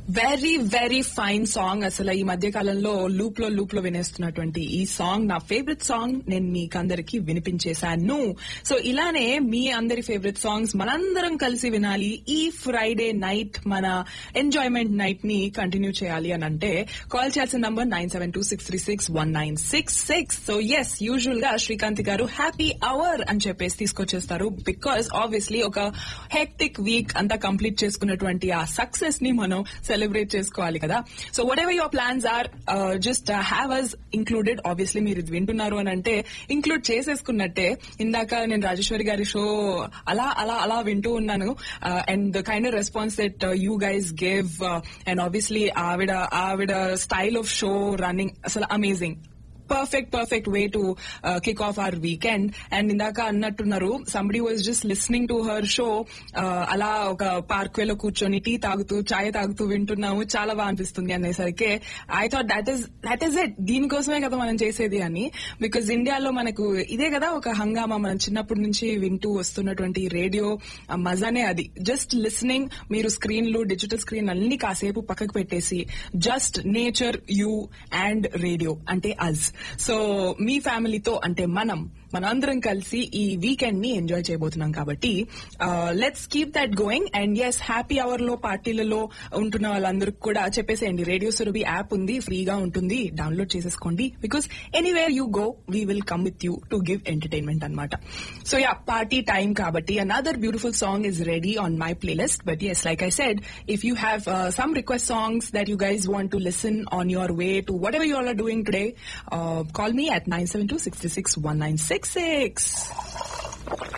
Very very fine song అసలు ఈ మధ్య కాలంలో లూప్ లో లూప్ లో వినేస్తున్నటువంటి ఈ సాంగ్ నా ఫేవరెట్ సాంగ్ నేను మీకు అందరికి వినిపించేశాను సో ఇలానే మీ అందరి ఫేవరెట్ సాంగ్స్ మనందరం కలిసి వినాలి ఈ ఫ్రైడే నైట్ మన ఎంజాయ్మెంట్ నైట్ ని కంటిన్యూ చేయాలి అని అంటే కాల్ చేయాల్సిన number nine seven two six three six one nine six six so as usual గా శ్రీకాంత్ గారు హ్యాపీ అవర్ అని చెప్పేసి తీసుకొచ్చేస్తారు బికాస్ ఆబ్వియస్లీ ఒక హెక్టిక్ వీక్ అంతా కంప్లీట్ చేసుకున్నటువంటి ఆ సక్సెస్ ని మనం సెలబ్రేట్ చేసుకోవాలి కదా so whatever your plans are just have us included obviously మీరు ఇది వింటున్నారు అని అంటే ఇంక్లూడ్ చేసేసుకున్నట్టే ఇందాక నేను రాజేశ్వరి గారి షో అలా అలా అలా వింటూ ఉన్నాను and the kind of response that you guys gave and obviously ఆవిడ ఆవిడ స్టైల్ ఆఫ్ షో రన్నింగ్ అసలు amazing perfect perfect way to kick off our weekend and ఇందాక అన్నట్టున్నారు somebody was just listening to her show అలా ఒక park వేలో కూర్చొని tea తాగుతూ చాయ్ తాగుతూ వింటున్నాము చాలా బాగా అనిపిస్తుంది అనేసరికి I thought that is that is it దీనికోసమే కదా మనం చేసేది అని బికాజ్ ఇండియాలో మనకు ఇదే కదా ఒక హంగామా మనం చిన్నప్పటి నుంచి వింటూ వస్తున్నటువంటి రేడియో మజానే అది జస్ట్ లిస్నింగ్ మీరు స్క్రీన్లు డిజిటల్ స్క్రీన్ అన్ని కాసేపు పక్కకు పెట్టేసి just nature you and radio అంటే అజ్ సో మీ ఫ్యామిలీతో అంటే మనం మనందరం కలిసి ఈ వీకెండ్ ని ఎంజాయ్ చేయబోతున్నాం కాబట్టి let's keep that going and yes happy hour లో పార్టీలలో ఉంటున్న వాళ్ళందరికి కూడా చెప్పేసేయండి రేడియో సురభి యాప్ ఉంది ఫ్రీగా ఉంటుంది డౌన్లోడ్ చేసేసుకోండి because anywhere you go we will come with you to give entertainment అనమాట సో యా పార్టీ టైం కాబట్టి another beautiful song is ready on my playlist but yes like I said if you have some request songs that you guys want to listen on your way to whatever you are doing today call me at nine seven two six six one nine six six.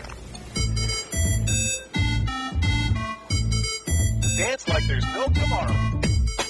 Dance like there's no tomorrow.